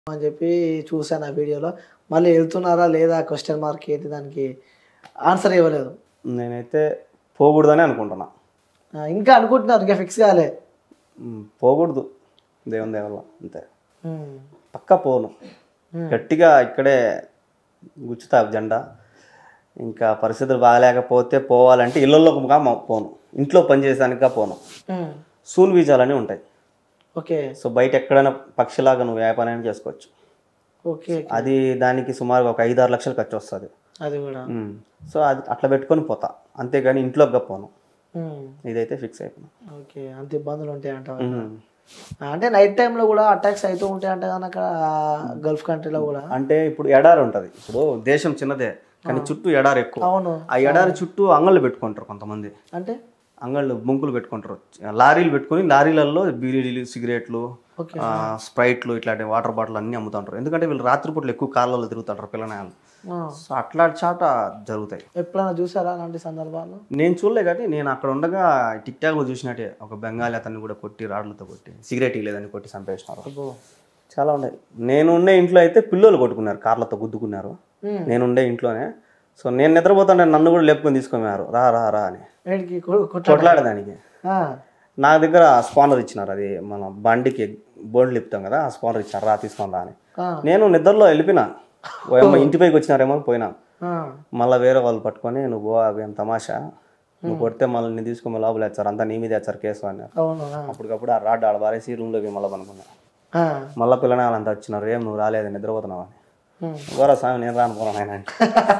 అని చెప్పి చూసాను ఆ వీడియోలో మళ్ళీ వెళ్తున్నారా లేదా క్వశ్చన్ మార్క్ ఏంటి దానికి ఆన్సర్ ఇవ్వలేదు నేనైతే పోకూడదని అనుకుంటున్నా ఆ, ఇంకా అనుకుంటున్నారు ఇంకా ఫిక్స్ కాలే ఉమ్, పోకూడదు దేవుని దేవల్ల అంతే ఉమ్. పక్కా పోను గట్టిగా ఇక్కడే గుచ్చుతా జెండా ఇంకా పరిస్థితులు బాగాలేకపోతే పోవాలంటే ఇళ్ళల్లోకి పోను ఇంట్లో పని చేసానిక పోను ఉమ్. సూన్ వీజాలని ఉంటాయి ఓకే సో బయట ఎక్కడైనా పక్షిలాగా నువ్వు వ్యాపారం చేసుకోవచ్చు ఓకే అది దానికి సుమారు ఒక ఐదు ఆరు లక్షలు ఖర్చు వస్తుంది అది కూడా సో అది అట్లా పెట్టుకొని పోతా అంతేగాని ఇంట్లోకి పోను ఉమ్. ఇదైతే ఫిక్స్ అయిపోయినా ఓకే అంత ఇబ్బందులు ఉంటాయి అంట ఉమ్. అంటే నైట్ టైంలో కూడా అటాక్స్ అవుతూ ఉంటాయి అంట కానీ అక్కడ గల్ఫ్ కంట్రీలో కూడా అంటే ఇప్పుడు ఎడారి ఉంటుంది ఇప్పుడు దేశం చిన్నదే కానీ చుట్టూ ఎడారి ఎక్కువ అవును ఆ ఎడారి చుట్టూ అంగళ్ళు పెట్టుకుంటారు కొంతమంది అంటే అంగళ్ళు బొంకులు పెట్టుకుంటారు లారీలు పెట్టుకొని లారీలలో బీడీలు సిగరెట్లు ఓకే ఆ, స్ప్రైట్లు ఇట్లాంటి వాటర్ బాటిల్ అన్ని అమ్ముతుంటారు ఎందుకంటే వీళ్ళు రాత్రిపూట్లు ఎక్కువ కార్లలో తిరుగుతుంటారు పిల్లనాయాలు ఆ. సో అట్లాంటి చాట జరుగుతాయి ఎప్పుడైనా చూసారా అలాంటి సందర్భాలు నేను చూడలే కానీ నేను అక్కడ ఉండగా టిక్ టాక్లో చూసినట్టే ఒక బెంగాలీ అతన్ని కూడా కొట్టి రాడ్లతో కొట్టి సిగరెట్ లేదని కొట్టి చంపేసినారు అబ్బో. చాలా ఉన్నాయి నేను ఉండే ఇంట్లో అయితే పిల్లలు కొట్టుకున్నారు కార్లతో గుద్దుకున్నారు ఉమ్. నేను ఉండే ఇంట్లోనే సో నేను నిద్రపోతుంటే నన్ను కూడా లేపుకొని తీసుకున్నారు రా రా రా అని వీడికి కొ- కొట్ట కొట్లాడేదానికి ఆ. నా దగ్గర స్పానర్ ఇచ్చినారు అది మన బండికి బోర్డు లిపుతాం కదా ఆ స్పానర్ ఇచ్చారు రా తీసుకొని రా అని ఆ. నేను నిద్రలో వెళ్ళిపోయినా ఓ అమ్మ ఇంటి పైకి వచ్చినారేమో అని పోయినా ఆ. మళ్ళీ వేరే వాళ్ళు పట్టుకొని నువ్వు పో, అవి ఏం తమాషా నువ్వు కొడితే మళ్ళీ నేను తీసుకొని లోపల వేస్తారు అంతా నీ మీద వేస్తారు కేసు అన్నారు అవును ఆ. అప్పటికప్పుడు ఆ రాడ్ ఆడ బారేసి రూమ్లోకి మళ్ళీ పనుకున్నా ఆ. మళ్ళీ పిల్లలు అంతా వచ్చినారు ఏం నువ్వు రాలేదు నిద్రపోతున్నావు అని ఉమ్. గోరా స్వామి నేను రాను పోరా నాయన అంటే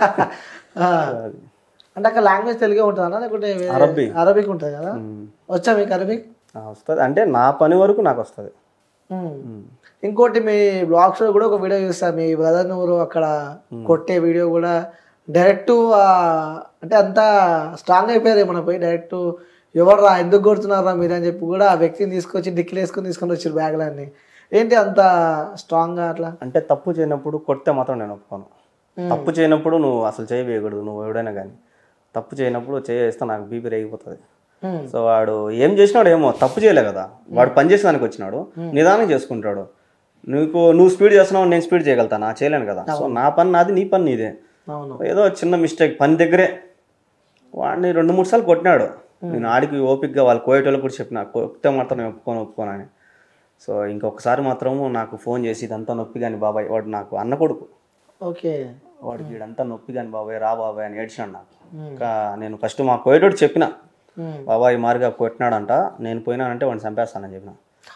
ఆ. అంటే అక్కడ లాంగ్వేజ్ తెలుగే ఉంటుందా లేకుంటే వేరే- అరబ్బీ. అరబిక్ ఉంటుంది కదా వచ్చా మీకు అరబిక్ వస్తుంది అంటే నా పని వరకు నాకు వస్తుంది ఉమ్. ఇంకోటి మీ బ్లాగ్స్ లో కూడా ఒక వీడియో చూసా మీ బ్రదర్ నువ్వు అక్కడ కొట్టే వీడియో కూడా డైరెక్ట్ అంటే అంత స్ట్రాంగ్ అయిపోయారు మన పోయి డైరెక్ట్ ఎవర్రా ఎందుకు కొడుతున్నారా మీరు అని చెప్పి కూడా ఆ వ్యక్తిని తీసుకొచ్చి డిక్కిలు వేసుకొని తీసుకొని వచ్చారు బ్యాగ్లన్నీ ఏంటి అంత స్ట్రాంగ్గా అట్లా అంటే తప్పు చేయనప్పుడు కొడితే మాత్రం నేను ఒప్పుకోను తప్పు చేయనప్పుడు నువ్వు అసలు చేయి వేయకూడదు నువ్వు ఎవడైనా కానీ తప్పు చేయనప్పుడు చేస్తే నాకు బీపీ రేగిపోతుంది ఉమ్. సో వాడు ఏం చేసినాడు ఏమో తప్పు చేయలే కదా వాడు పని చేసేదానికి వచ్చినాడు నిదానం చేసుకుంటాడు నీకు నువ్వు స్పీడ్ చేస్తున్నావు నేను స్పీడ్ చేయగలుగుతానా చేయలేను కదా సో నా పని నాది నీ పని నీదే అవును ఏదో చిన్న మిస్టేక్ పని దగ్గరే వాడిని రెండు మూడు సార్లు కొట్టినాడు నేను ఆడికి ఓపిక్గా వాళ్ళు కోయేటోళ్ళకి కూడా చెప్పిన కొట్టే మాత్రం నేను ఒప్పుకొని ఒప్పుకోను అని సో ఇంకొకసారి మాత్రము నాకు ఫోన్ చేసి ఇదంతా నొప్పి కానీ బాబాయ్ వాడు నాకు అన్న కొడుకు ఓకే వాడికి వీడంతా నొప్పి కానీ బాబాయ్ రా బాబాయ్ అని ఏడ్చాడు నాకు ఇంకా నేను ఫస్ట్ మా కోయేటోడు చెప్పిన ఉమ్. బాబాయ్ మారిగా కొట్టినాడంట నేను పోయినానంటే వాడిని చంపేస్తానని చెప్పిన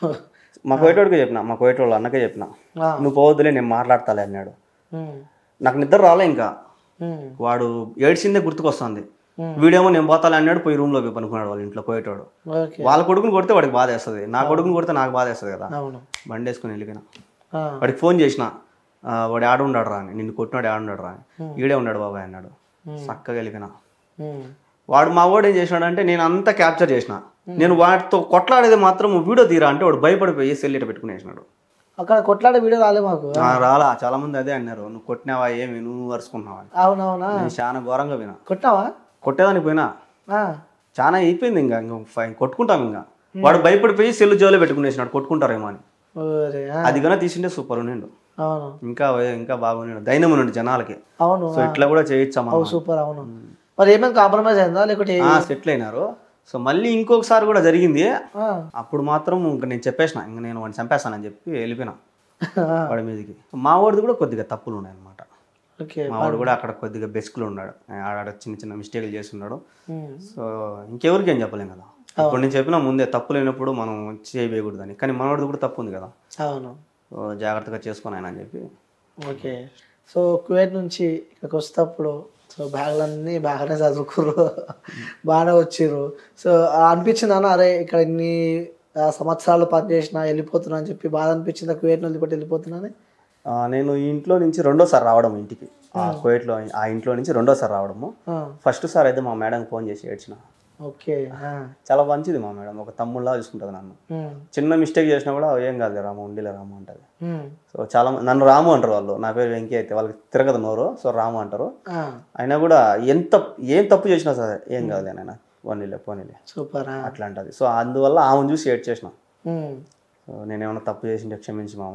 మా కోయేటోడికి చెప్పిన మా కోయేటోళ్ళు అన్నకే చెప్పిన ఆ. నువ్వు పోవద్దులే నేను మాట్లాడతాలే అన్నాడు ఉమ్. నాకు నిద్ర రాలే ఇంకా ఉమ్. వాడు ఏడ్చిందే గుర్తుకొస్తుంది వీడేమో నేను పోతాలే అన్నాడు పోయి రూమ్లో పోయి పనుకున్నాడు వాళ్ళ ఇంట్లో పోయేటోడు ఓకే వాళ్ళ కొడుకుని కొడితే వాడికి బాధ వేస్తుంది నా కొడుకుని కొడితే నాకు బాధ వేస్తుంది కదా అవును బండి వేసుకుని వెళ్ళిపోయినా ఆ. వాడికి ఫోన్ చేసిన ఆ, వాడు ఆడ ఉన్నాడు రా అని నిన్ను కొట్టినాడు ఆడ ఉన్నాడు రా అని ఈడే ఉన్నాడు బాబాయ్ అన్నాడు చక్కగా వెళ్ళిపోయినా ఉమ్. వాడు మా వాడు ఏం చేసినాడంటే నేను అంతా క్యాప్చర్ చేసిన నేను వాటితో కొట్లాడేది మాత్రం వీడియో తీరా అంటే వాడు భయపడిపోయి సెల్ ఇట పెట్టుకుని వేసినాడు అక్కడ కొట్లాడే వీడియో రాలే మాకు ఆ, రాలా చాలా మంది అదే అన్నారు నువ్వు కొట్టినావా ఏమి నువ్వు అరుచుకున్నావా అని అవునవునా నేను చాలా ఘోరంగా వినా కొట్టావా కొట్టేదానికి పోయినా ఆ. చాలా అయిపోయింది ఇంకా ఇంకా ఫైన్ కొట్టుకుంటాం ఇంకా వాడు భయపడిపోయి సెల్ జోలో పెట్టుకునేసినాడు కొట్టుకుంటారేమో అని ఓరే ఆ. అది కన్నా తీసిండే సూపర్ ఉండిండు అవును ఇంకా ఇంకా బాగున్నాడు ధైర్యం ఉండండి జనాలకి అవును సో ఇట్లా కూడా చేయొచ్చమ్మా సూపర్ అవును మరి ఏమైనా కాంప్రమైజ్ అయిందా లేకుంటే సెటిల్ అయినారు సో మళ్ళీ ఇంకొకసారి కూడా జరిగింది ఆ. అప్పుడు మాత్రం ఇంకా నేను చెప్పేసిన ఇంకా నేను వాడిని చంపేస్తానని చెప్పి వెళ్ళిపోయినా ఆ. వాడి మీదకి మా వాడిది కూడా కొద్దిగా తప్పులు ఉన్నాయి అనమాట ఓకే మా వాడు కూడా అక్కడ కొద్దిగా బెస్క్లో ఉన్నాడు ఆడ చిన్న చిన్న మిస్టేక్లు చేస్తున్నాడు ఉమ్. సో ఇంకెవరికి ఏం చెప్పలేం కదా ఇప్పుడు నేను చెప్పినా ముందే తప్పు లేనప్పుడు మనం చేయకూడదని కానీ మనవాడిది కూడా తప్పు ఉంది కదా అవును సో జాగ్రత్తగా చేసుకొని ఆయన అని చెప్పి ఓకే సో కువైట్ నుంచి ఇక్కడికి వస్తేప్పుడు సో బ్యాగులన్నీ బాగానే చదువుకుర్రు బాగానే వచ్చిర్రు సో అనిపించింది అన్న అరే ఇక్కడ ఇన్ని ఆ, సంవత్సరాలు పనిచేసిన వెళ్ళిపోతున్నా అని చెప్పి బాధ అనిపించిందా కువైట్ నుంచి పెట్టి వెళ్ళిపోతున్నాను ఆ, నేను ఈ ఇంట్లో నుంచి రెండోసారి రావడం ఇంటికి ఆ కువైట్లో ఆ ఇంట్లో నుంచి రెండోసారి రావడము ఫస్ట్ సార్ అయితే మా మేడంకి ఫోన్ చేసి ఏడ్చిన ఓకే ఆ. చాలా మంచిది మా మేడం ఒక తమ్ముళ్ళలా చూసుకుంటుంది నన్ను ఉమ్. చిన్న మిస్టేక్ చేసినా కూడా ఏం కాదు రాము ఉండిలే రాము అంటది ఉమ్. సో చాలా మంది- నన్ను రాము అంటారు వాళ్ళు నా పేరు వెంకీ అయితే వాళ్ళకి తిరగదు నోరు సో రాము అంటారు ఆ. అయినా కూడా ఎంత ఏం తప్పు చేసినా సరే ఏం కాదు నాయన పోనీలే పోనీలే సూపర్ ఆ. అట్లా అంటది సో అందువల్ల ఆమెను చూసి ఏడ్ చేసిన ఉమ్. సో నేను ఏమైనా తప్పు చేసింటే క్షమించి మామ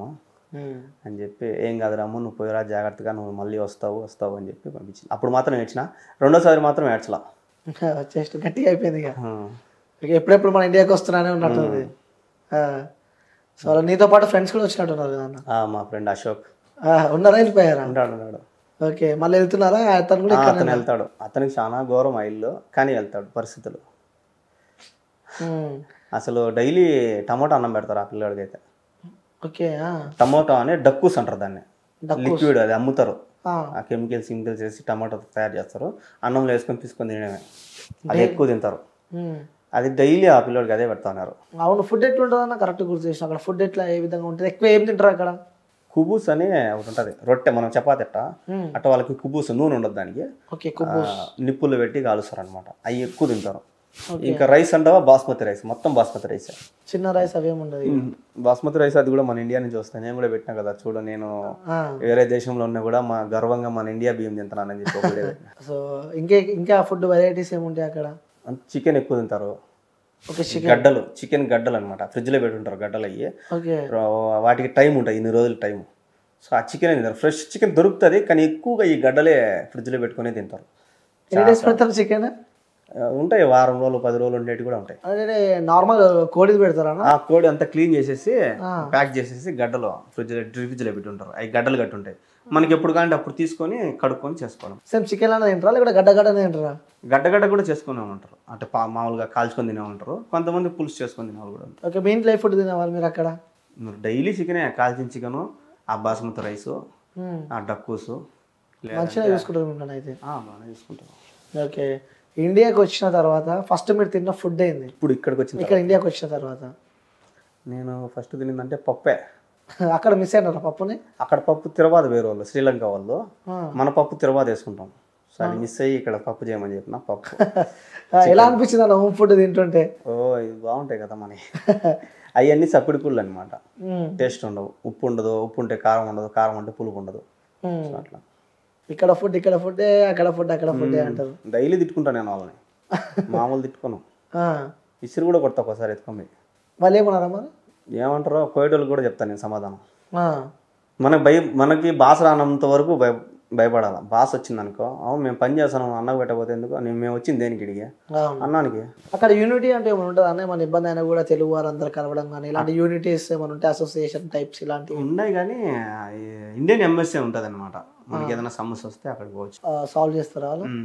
ఉమ్. అని చెప్పి ఏం కాదు రమ్ము నువ్వు పోయిరా జాగ్రత్తగా నువ్వు మళ్ళీ వస్తావు వస్తావు అని చెప్పి పంపించి అప్పుడు మాత్రం ఏడ్చిన రెండోసారి మాత్రం ఏడ్చలా వచ్చేసి గట్టిగా అయిపోయింది ఇక ఆ. ఇక ఎప్పుడెప్పుడు మన ఇండియాకి వస్తున్నానే ఉన్నట్టుంది ఆ. సో అలా నీతో పాటు ఫ్రెండ్స్ కూడా వచ్చినట్టున్నారు కదా అన్న ఆ, మా ఫ్రెండ్ అశోక్ ఆ, ఉన్నారా వెళ్ళిపోయారా ఉంటాడు ఉన్నాడు ఓకే మళ్ళీ వెళ్తున్నారా అతను కూడా ఆ, ఇక్కడ అతను వెళ్తాడు అతనికి చాలా ఘోరం ఆ ఇల్లు కానీ వెళ్తాడు పరిస్థితులు ఉమ్. అసలు డైలీ టమాటో అన్నం పెడతారు ఆ పిల్లడికి అయితే ఓకే ఆ. టమాటో అని డక్కుస్ అంటారు దాన్ని లిక్విడ్ అది అమ్ముతారు ఆ. ఆ కెమికల్స్ కెమికల్స్ వేసి టమాటో తయారు చేస్తారు అన్నంలో వేసుకొని తీసుకొని తినడమే అది ఎక్కువ తింటారు ఉమ్. అది డైలీ ఆ పిల్లోడికి అదే పెడతాన్నారు అవును ఫుడ్ ఎట్లా ఉంటుంది అన్న కరెక్ట్ గుర్తు చేసిన అక్కడ ఫుడ్ ఎట్లా ఏ విధంగా ఉంటుంది ఎక్కువ ఏం తింటారు అక్కడ కుబూస్ అని ఒకటి ఉంటుంది రొట్టె మనం చపాతి అట్ట మ్మ్. అట్ట వాళ్ళకి కుబూస్ నూనె ఉండదు దానికి ఓకే ఆ, నిప్పులు పెట్టి కాలుస్తారు అనమాట అవి ఎక్కువ తింటారు ఇంకా రైస్ అంటావా బాస్మతి రైస్ మొత్తం బాస్మతి రైస్ చిన్న రైస్ అవేమి ఉండదు బాస్మతి రైస్ అది కూడా మన ఇండియా నుంచి వస్తాయి నేను కూడా పెట్టినా కదా చూడు నేను ఆ. వేరే దేశంలో ఉన్నా కూడా మా గర్వంగా మన ఇండియా బియ్యం తింటున్నానని చెప్పి ఒకటే పెట్టినా. సో ఇంకే ఇంకా ఫుడ్ వెరైటీస్ ఏముంటాయి అక్కడ అంత చికెన్ ఎక్కువ తింటారు ఓకే గడ్డలు చికెన్ గడ్డలు అనమాట ఫ్రిడ్జ్లో పెట్టుంటారు గడ్డలు అయ్యి ఓకే వాటికి టైం ఉంటుంది ఇన్ని రోజులు టైం సో ఆ చికెన్ తింటారు ఫ్రెష్ చికెన్ దొరుకుతుంది కానీ ఎక్కువగా ఈ గడ్డలే ఫ్రిడ్జ్లో పెట్టుకునే తింటారు ఎన్ని డేస్ పెడతారు చికెన్ ఆ, ఉంటాయి వారం రోజులు పది రోజులు ఉండేవి కూడా ఉంటాయి అంటే నార్మల్ కోడిది పెడతారా ఆ కోడి అంతా క్లీన్ చేసేసి ప్యాక్ చేసేసి గడ్డలో ఫ్రిడ్జ్ ఫ్రిడ్జ్లో పెట్టి ఉంటారు అవి గడ్డలు కట్టి ఉంటాయి మనకి ఎప్పుడు కానీ అప్పుడు తీసుకొని కడుక్కొని చేసుకోవడం సేమ్ చికెన్ అనేది తింటారా లేకపోతే గడ్డ గడ్డనే తింటారా గడ్డ గడ్డ కూడా చేసుకునే ఉంటారు అంటే పా- మామూలుగా కాల్చుకొని తినే ఉంటారు కొంతమంది పులుసు చేసుకొని తినే వాళ్ళు కూడా ఉంటారు ఓకే మీ ఇంట్లో ఫుడ్ తినేవాళ్ళు మీరు అక్కడ డైలీ చికెనే కాల్చిన చికెను ఆ బాస్మతి రైసు మ్మ్. ఆ డక్కూసు లేదా మంచిగా చూసుకుంటారు మిమ్మల్ని అయితే ఆ, బాగానే చూసుకుంటారు ఓకే ఇండియాకి వచ్చిన తర్వాత ఫస్ట్ మీరు తిన్న ఫుడ్ ఏంది ఇప్పుడు ఇక్కడికి వచ్చిన ఇక్కడ ఇండియాకి వచ్చిన తర్వాత నేను ఫస్ట్ తినిందంటే పప్పే అక్కడ మిస్ అయినారా పప్పుని అక్కడ పప్పు తిరబాదు వేరే వాళ్ళు శ్రీలంక వాళ్ళు ఆ. మన పప్పు తిరబాదు వేసుకుంటాం సో అది మిస్ అయ్యి ఇక్కడ పప్పు చేయమని చెప్పిన పప్పు ఆ, ఎలా అనిపించింది అన్న హోమ్ ఫుడ్ తింటుంటే ఓ ఇవి బాగుంటాయి కదా మనకి అవన్నీ సప్పిడికుళ్ళు అనమాట మ్మ్. టేస్ట్ ఉండవు ఉప్పు ఉండదు ఉప్పు ఉంటే కారం ఉండదు కారం ఉంటే పులుపు ఉండదు మ్మ్. సో అట్లా ఇక్కడ ఫుడ్ ఇక్కడ ఫుడ్ అక్కడ ఫుడ్ అక్కడ ఫుడ్ అంటారు డైలీ తిట్టుకుంటాను నేను వాళ్ళని మామూలు తిట్టుకోను ఆ. ఇసురు కూడా కొడతా ఒకసారి ఎత్తుకొని వాళ్ళు ఏమన్నారా మరి ఏమంటారో కోయటోళ్ళు కూడా చెప్తాను నేను సమాధానం ఆ. మనకి భయ మనకి భాష రానంత వరకు భయ భయపడాలి భాష వచ్చింది అనుకో అవును మేము పని చేస్తాను అన్నకు పెట్టకపోతే ఎందుకు నేను మేము వచ్చింది దేనికి ఇడిగి అవును అన్నానికి అక్కడ యూనిటీ అంటే ఏమైనా ఉంటుంది అన్న మన ఇబ్బంది అయినా కూడా తెలుగు వారు అందరు కలవడం కానీ ఇలాంటి యూనిటీస్ ఏమైనా ఉంటాయి అసోసియేషన్ టైప్స్ ఇలాంటివి ఉన్నాయి కానీ ఈ ఇండియన్ ఎంబసీ ఉంటుంది అనమాట మనకి ఏదైనా సమస్య వస్తే అక్కడికి పోవచ్చు సాల్వ్ చేస్తారా వాళ్ళు ఉమ్.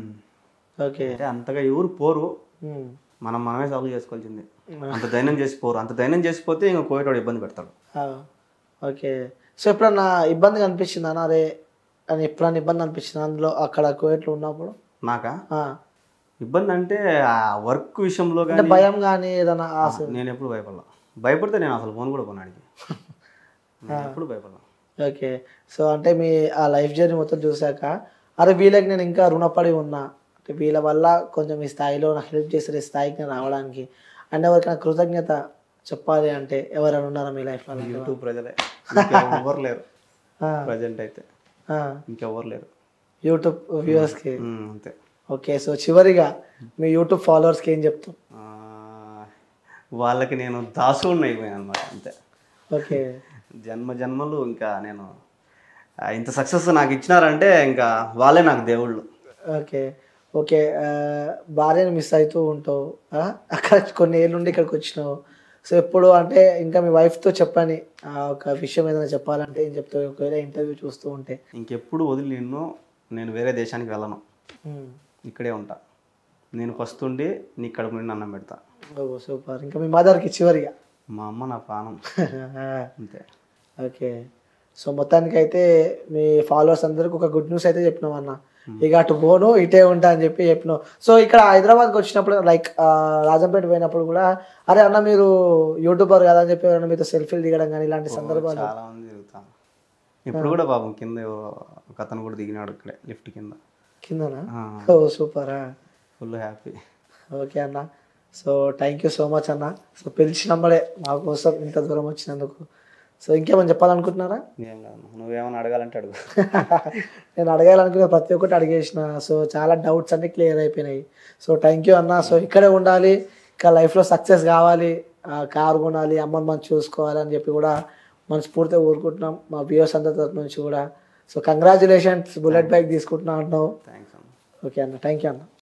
ఓకే అంటే అంతగా ఎవరు పోరు ఉమ్. మనం మనమే సాల్వ్ చేసుకోవాల్సింది అంత ధైర్యం చేసిపోరు అంత ధైర్యం చేసిపోతే ఇంకా కోయటోడు ఇబ్బంది పెడతాడు ఆ. ఓకే సో ఎప్పుడన్నా ఇబ్బందిగా అనిపించిందా అన్న అరే అని ఎప్పుడన్నా ఇబ్బంది అనిపించింది అందులో అక్కడ కోయట్లో ఉన్నప్పుడు నాకా ఆ. ఇబ్బంది అంటే ఆ వర్క్ విషయంలో అంటే కానీ భయం కానీ ఏదైనా ఆశ నేను ఎప్పుడు భయపడలా భయపడితే నేను అసలు ఫోన్ కూడా కొనాడికి నేను ఎప్పుడు భయపడలా ఓకే సో అంటే మీ ఆ లైఫ్ జర్నీ మొత్తం చూశాక అరే వీళ్ళకి నేను ఇంకా రుణపడి ఉన్నా అంటే వీళ్ళ వల్ల కొంచెం ఈ స్థాయిలో నాకు హెల్ప్ చేశారు ఈ స్థాయికి నేను రావడానికి అండ్ ఎవరికైనా కృతజ్ఞత చెప్పాలి అంటే ఎవరైనా ఉన్నారా మీ లైఫ్లో యూట్యూబ్ ప్రజలే ఎవరు లేరు ప్రజెంట్ అయితే ఇంకెవరు లేరు యూట్యూబ్ వ్యూవర్స్కి ఉమ్, అంతే ఓకే సో చివరిగా మీ యూట్యూబ్ ఫాలోవర్స్కి ఏం చెప్తాం ఆ, వాళ్ళకి నేను దాసుడిని అయిపోయాను అనమాట అంతే ఓకే జన్మ జన్మలు ఇంకా నేను ఆ, ఇంత సక్సెస్ నాకు ఇచ్చినారంటే ఇంకా వాళ్ళే నాకు దేవుళ్ళు ఓకే ఓకే ఆ, భార్యను మిస్ అవుతూ ఉంటావు ఆ? అక్కడ కొన్ని ఏళ్ళ నుండి ఇక్కడికి వచ్చినావు సో ఎప్పుడు అంటే ఇంకా మీ వైఫ్తో చెప్పని ఆ, ఒక విషయం ఏదైనా చెప్పాలంటే ఏం చెప్తావు ఒకవేళ ఇంటర్వ్యూ చూస్తూ ఉంటే ఇంకెప్పుడు వదిలి నిన్ను నేను వేరే దేశానికి వెళ్ళను ఉమ్. ఇక్కడే ఉంటా నేను వస్తుండి నీ కడుపు నిండి అన్నం పెడతా ఓ సూపర్ ఇంకా మీ మదర్కి చివరిగా మా అమ్మ నా ప్రాణం అంతే ఓకే సో మొత్తానికి అయితే మీ ఫాలోవర్స్ అందరికి ఒక గుడ్ న్యూస్ అయితే చెప్పినాం అన్న ఇక అటు పోను ఇటే ఉంటా అని చెప్పి చెప్పినావు సో ఇక్కడ హైదరాబాద్కి వచ్చినప్పుడు లైక్ రాజంపేట పోయినప్పుడు కూడా అరే అన్న మీరు యూట్యూబర్ కదా అని చెప్పి ఎవరైనా మీతో సెల్ఫీలు దిగడం కానీ ఇలాంటి సందర్భాలు చాలా మంది తిరుగుతాను ఇప్పుడు కూడా పాపం కింద ఎవరో ఒక అతను కూడా దిగినాడు ఇక్కడే లిఫ్ట్ కింద కిందనా ఓ సూపరా ఫుల్ హ్యాపీ ఓకే అన్న so thank you so much అన్న సో పిలిచినమ్మడే మా కోసం ఇంత దూరం వచ్చినందుకు సో ఇంకేమైనా చెప్పాలనుకుంటున్నారా ఏం కాదు నువ్వేమైనా అడగాలంటే అడుగు నేను అడగాలనుకునే ప్రతి ఒక్కటి అడిగేసిన సో చాలా డౌట్స్ అన్ని క్లియర్ అయిపోయినాయి సో థ్యాంక్ యూ అన్న సో ఇక్కడే ఉండాలి ఇంకా లైఫ్లో సక్సెస్ కావాలి ఆ, కారు కొనాలి అమ్మని మనం చూసుకోవాలి అని చెప్పి కూడా మనస్ఫూర్తిగా కోరుకుంటున్నాం మా వ్యూవర్స్ అందరి తరపు నుంచి కూడా సో కంగ్రాచులేషన్స్ బుల్లెట్ బైక్ తీసుకుంటున్నా అంటున్నావు థ్యాంక్స్ అన్న ఓకే అన్న థ్యాంక్ యూ అన్న